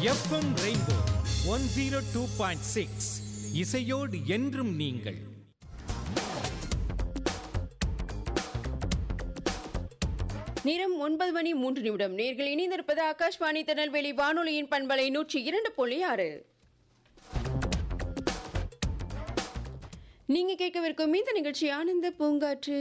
FM rainbow one zero two point six இசையோடு என்றும் நீங்கள் நேரம் ஒன்பது மணி மூன்று நிமிடம் நேர்கள் இணைந்திருப்பது ஆகாஷ்வாணி திருநெல்வேலி வானொலியின் பண்பலை நூற்றி இரண்டு புள்ளி ஆறு நீங்க கேட்கவிருக்கும் இந்த நிகழ்ச்சி ஆனந்த பூங்காற்று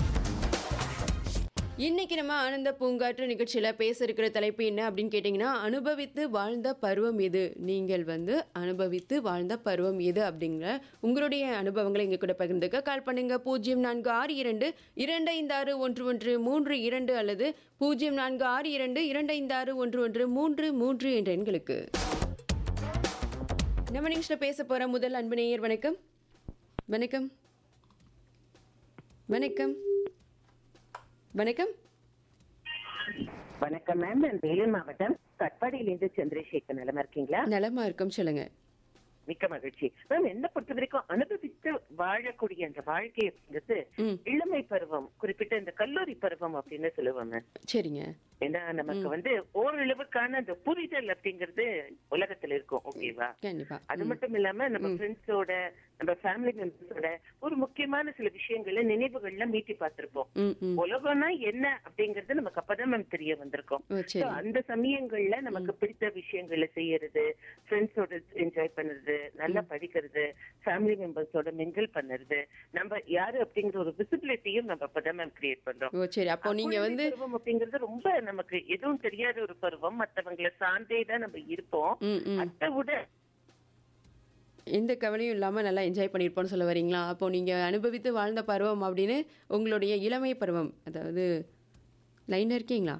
இன்னைக்கு நம்ம ஆனந்த பூங்காற்று நிகழ்ச்சியில பேச இருக்கிற தலைப்பு என்ன அப்படின்னு கேட்டிங்கன்னா அனுபவித்து வாழ்ந்த பருவம் எது நீங்கள் வந்து அனுபவித்து வாழ்ந்த பருவம் எது அப்படிங்கிற உங்களுடைய அனுபவங்களை எங்க கூட பகிர்ந்துக்க கால் பண்ணுங்க பூஜ்ஜியம் நான்கு ஆறு இரண்டு இரண்டு ஐந்து ஆறு ஒன்று ஒன்று மூன்று இரண்டு அல்லது பூஜ்ஜியம் நான்கு ஆறு இரண்டு இரண்டு ஐந்து ஆறு ஒன்று ஒன்று மூன்று மூன்று என்ற எண்களுக்கு நம்ம நிகழ்ச்சியில் பேச போற முதல் அன்பு நேயர் வணக்கம் வணக்கம் வணக்கம் வணக்கம் வணக்கம் மேம் நான் வேலூர் மாவட்டம் கட்பாடியிலிருந்து சந்திரசேகர் நிலமா இருக்கீங்களா நலமா இருக்கும் சொல்லுங்க மிக்க மகிழ்ச்சி மேம் என்ன பொறுத்த வரைக்கும் அனுபவித்து வாழக்கூடிய அந்த வாழ்க்கை அப்படிங்கிறது ம். இளமை பருவம் குறிப்பிட்ட இந்த கல்லூரி பருவம் அப்படின்னு சொல்லுவோம் மேம் சரிங்க ஏன்னா நமக்கு வந்து ஓரளவுக்கான அந்த புரிதல் அப்படிங்கிறது உலகத்துல இருக்கும் ஓகேவா கண்டிப்பா அது மட்டும் இல்லாம நம்ம ஃப்ரெண்ட்ஸோட நம்ம ஃபேமிலி மெம்பர்ஸோட ஒரு முக்கியமான சில விஷயங்களை நினைவுகள்ல மீட்டி பார்த்திருப்போம் ம் ம் உலகம்னா என்ன அப்படிங்கறது நமக்கு அப்பதான் மேம் தெரிய வந்திருக்கும் ஓ So, சரி அந்த சமயங்கள்ல நமக்கு பிடித்த விஷயங்களை செய்யறது ஃப்ரெண்ட்ஸோட என்ஜாய் பண்ணுறது நல்லா படிக்கிறது ஃபேமிலி மெம்பர்ஸோட மிங்கிள் பண்ணுறது நம்ம யாரு அப்படிங்கிற ஒரு விசிபிலிட்டியும் நம்ம அப்பதான் மேம் கிரியேட் பண்றோம் ஓ சரி அப்போ நீங்க குழந்தை வந்து பருவம் அப்படிங்கிறது ரொம்ப நமக்கு எதுவும் தெரியாத ஒரு பருவம் மத்தவங்களை சார்ந்தே தான் நம்ம இருப்போம் ம் ம் அதை விட எந்த கவலையும் இல்லாம நல்லா என்ஜாய் பண்ணியிருப்போம்னு சொல்ல வரீங்களா அப்போ நீங்க அனுபவித்து வாழ்ந்த பருவம் அப்படின்னு உங்களுடைய இளமை பருவம் அதாவது லைன்ல இருக்கீங்களா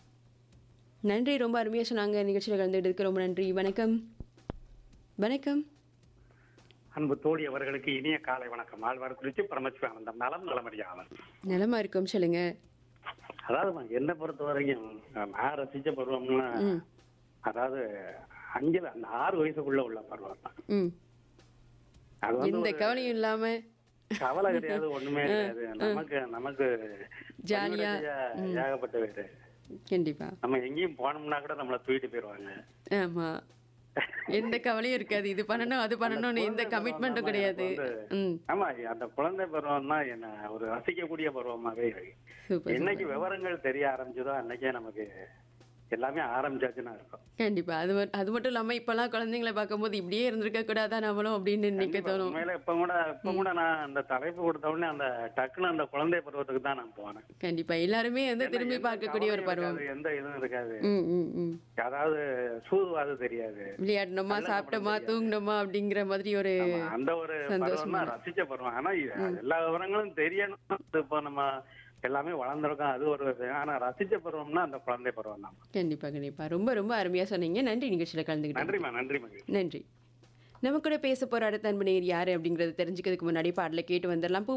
நன்றி ரொம்ப அருமையா சொன்னாங்க நிகழ்ச்சியில் கலந்துக்கிட்டதுக்கு ரொம்ப நன்றி வணக்கம் வணக்கம் அன்பு தோழி அவர்களுக்கு இனிய காலை வணக்கம் ஆழ்வார் குறித்து பரமசிவானந்தம் நலம் நலமறியாளர் நலமா இருக்கும் சொல்லுங்க அதாவது என்னை பொறுத்த வரைக்கும் நான் ரசிச்ச பருவம்னா ம் அதாவது அஞ்சுல அந்த ஆறு வயசுக்குள்ள உள்ள பருவம் தான் ம் அது வந்து எந்த ஒரு கவலையும் இல்லாம கவலை கிடையாது ஒண்ணுமே கிடையாது நமக்கு நமக்கு ஜாலியா, பணிவிடை ஏகப்பட்ட பேரு கண்டிப்பா நம்ம எங்கேயும் போனோம்னா கூட நம்மள தூக்கிட்டு போயிருவாங்க ஆமா எந்த கவலையும் இருக்காது இது பண்ணணும் அது பண்ணணும்னு எந்த குழந்தை கமிட்மெண்ட்டும் பருவம் கிடையாது வந்து- ம் ஆமா அந்த குழந்தை பருவம் தான் என்ன ஒரு ரசிக்கக்கூடிய பருவமாவே இருக்கு சூப்பர் என்னைக்கு விவரங்கள் தெரிய ஆரம்பிச்சதோ அன்னைக்கே நமக்கு எல்லாமே ஆரம்பிச்சாச்சுன்னா இருக்கும் கண்டிப்பா அது மட்- அது மட்டும் இல்லாம இப்பெல்லாம் குழந்தைங்களை பார்க்கும்போது இப்படியே இருந்திருக்க கூடாதா நம்மளும் அப்படின்னு நினைக்க தோணும் உண்மையில இப்ப கூட இப்ப கூட நான் அந்த தலைப்பு கொடுத்த உடனே அந்த டக்குன்னு அந்த குழந்தை பருவத்துக்கு தான் நான் போனேன் கண்டிப்பா எல்லாருமே வந்து திரும்பி எந்த பார்க்கக்கூடிய ஒரு கவலையும் பருவம் இருக்காது, எந்த இதுவும் இருக்காது ம் ம் ம் அதாவது சூதுவாது தெரியாது விளையாடணுமா சாப்பிட்டோமா தூங்கணுமா அப்படிங்கிற மாதிரி ஒரு ஆமா, அந்த ஒரு பருவம் சந்தோஷமா தான் ரசிச்ச பருவம் ஆனா இது எல்லா விவரங்களும் தெரியணும் இப்போ நம்ம எல்லாமே வளர்ந்துருக்கோம் அது ஒரு இது. ஆனா ரசிச்ச பருவம்னா அந்த குழந்தை பருவம் தான் கண்டிப்பா கண்டிப்பா ரொம்ப ரொம்ப அருமையா சொன்னீங்க நன்றி நிகழ்ச்சியில கலந்துக்கிட்டேன் நன்றிமா நன்றி மகிழ்ச்சி நன்றி நம்ம கூட பேச போற அடுத்த அன்பு நேர் யாரு அப்படிங்கறத தெரிஞ்சுக்கிறதுக்கு முன்னாடி பாடல கேட்டு வந்துடலாம் பூ